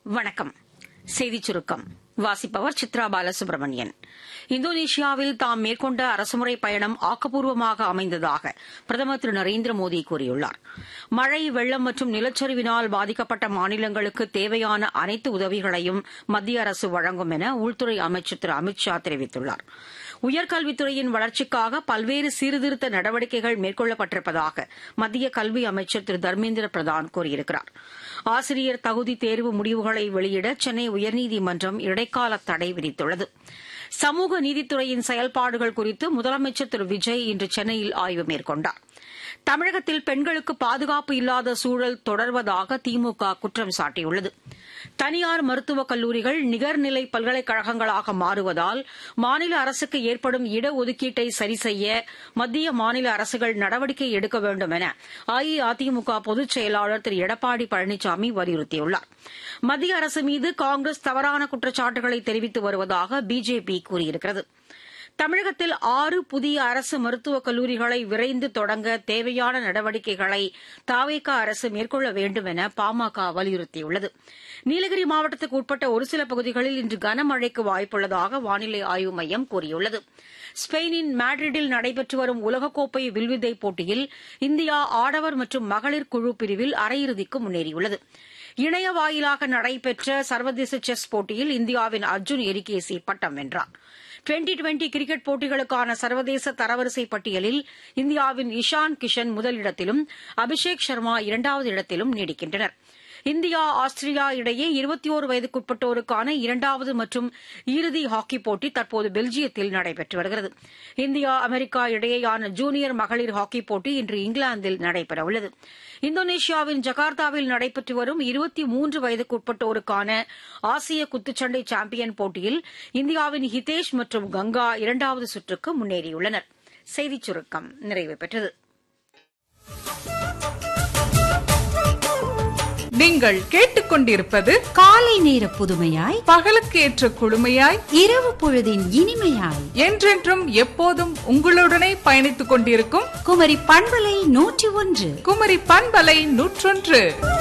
வணக்கம் செய்திச் சுருக்கம் வாசிப்பவர் சித்ரா பாலசுப்ரமணியன் இந்தோனேஷியாவில் தாம் மேற்கொண்ட அரசுமுறை பயணம் ஆக்கப்பூர்வமாக அமைந்ததாக பிரதமர் திரு நரேந்திர மோடி கூறியுள்ளார் மழை வெள்ளம் மற்றும் நிலச்சரிவினால் பாதிக்கப்பட்ட மாநிலங்களுக்கு தேவையான அனைத்து உதவிகளையும் மத்திய அரசு வழங்கும் என உள்துறை அமைச்சர் திரு அமித் ஷா தெரிவித்துள்ளார் உயர்கல்வித்துறையின் வளர்ச்சிக்காக பல்வேறு சீர்திருத்த நடவடிக்கைகள் மேற்கொள்ளப்பட்டிருப்பதாக மத்திய கல்வி அமைச்சர் திரு தர்மேந்திர பிரதான் கூறியிருக்கிறார் ஆசிரியர் தகுதி தேர்வு முடிவுகளை வெளியிட சென்னை உயர்நீதிமன்றம் இடைக்கால தடை விதித்துள்ளது சமூக நீதித்துறையின் செயல்பாடுகள் குறித்து முதலமைச்சர் திரு விஜய் இன்று சென்னையில் ஆய்வு மேற்கொண்டார் தமிழகத்தில் பெண்களுக்கு பாதுகாப்பு இல்லாத சூழல் தொடர்வதாக திமுக குற்றம் சாட்டியுள்ளது தனியார் மருத்துவக் கல்லூரிகள் நிகர்நிலை பல்கலைக்கழகங்களாக மாறுவதால் மாநில அரசுக்கு ஏற்படும் இடஒதுக்கீட்டை சரிசெய்ய மத்திய மாநில அரசுகள் நடவடிக்கை எடுக்க வேண்டும் என அஇஅதிமுக பொதுச் செயலாளர் திரு எடப்பாடி பழனிசாமி வலியுறுத்தியுள்ளார் மத்திய அரசு மீது காங்கிரஸ் தவறான குற்றச்சாட்டுகளை தெரிவித்து வருவதாக பிஜேபி கூறியிருக்கிறது தமிழகத்தில் ஆறு புதிய அரசு மருத்துவக் கல்லூரிகளை விரைந்து தொடங்க தேவையான நடவடிக்கைகளை தாவேக அரசு மேற்கொள்ள வேண்டும் என பாமக வலியுறுத்தியுள்ளது நீலகிரி மாவட்டத்துக்கு உட்பட்ட ஒரு சில பகுதிகளில் இன்று கனமழைக்கு வாய்ப்புள்ளதாக வானிலை ஆய்வு மையம் கூறியுள்ளது ஸ்பெயினின் மேட்ரிடில் நடைபெற்று வரும் உலகக்கோப்பை வில்வித்தை போட்டியில் இந்தியா ஆடவர் மற்றும் மகளிர் குழு பிரிவில் அரையிறுதிக்கு முன்னேறியுள்ளது இணைய வாயிலாக நடைபெற்ற சர்வதேச செஸ் போட்டியில் இந்தியாவின் அர்ஜுன் எரிகேசி பட்டம் வென்றார் டுவெண்டி டுவெண்டி கிரிக்கெட் போட்டிகளுக்கான சர்வதேச தரவரிசை பட்டியலில் இந்தியாவின் இஷான் கிஷன் முதலிடத்திலும் அபிஷேக் சர்மா இரண்டாவது இடத்திலும் நீடிக்கின்றனர் இந்தியா ஆஸ்திரியா இடையே இருபத்தி ஓரு வயதுக்குட்பட்டோருக்கான இரண்டாவது மற்றும் இறுதி ஹாக்கி போட்டி தற்போது பெல்ஜியத்தில் நடைபெற்று வருகிறது இந்தியா அமெரிக்கா இடையேயான ஜூனியர் மகளிர் ஹாக்கி போட்டி இன்று இங்கிலாந்தில் நடைபெறவுள்ளது இந்தோனேஷியாவின் ஜகார்த்தாவில் நடைபெற்று வரும் இருபத்தி மூன்று வயதுக்குட்பட்டோருக்கான ஆசிய குத்துச்சண்டை சாம்பியன் போட்டியில் இந்தியாவின் ஹிதேஷ் மற்றும் கங்கா இரண்டாவது சுற்றுக்கு முன்னேறியுள்ளனர் செய்திச் சுருக்கம் நிறைவு பெற்றது நீங்கள் கேட்டுக்கொண்டிருப்பது காலை நேர புதுமையாய் பகலுக்கு ஏற்ற குழுமையாய் இரவு பொழுதின் இனிமையாய் என்றென்றும் எப்போதும் உங்களுடனே பயணித்துக் கொண்டிருக்கும் குமரி பண்பலை நூற்றி ஒன்று குமரி பண்பலை நூற்றொன்று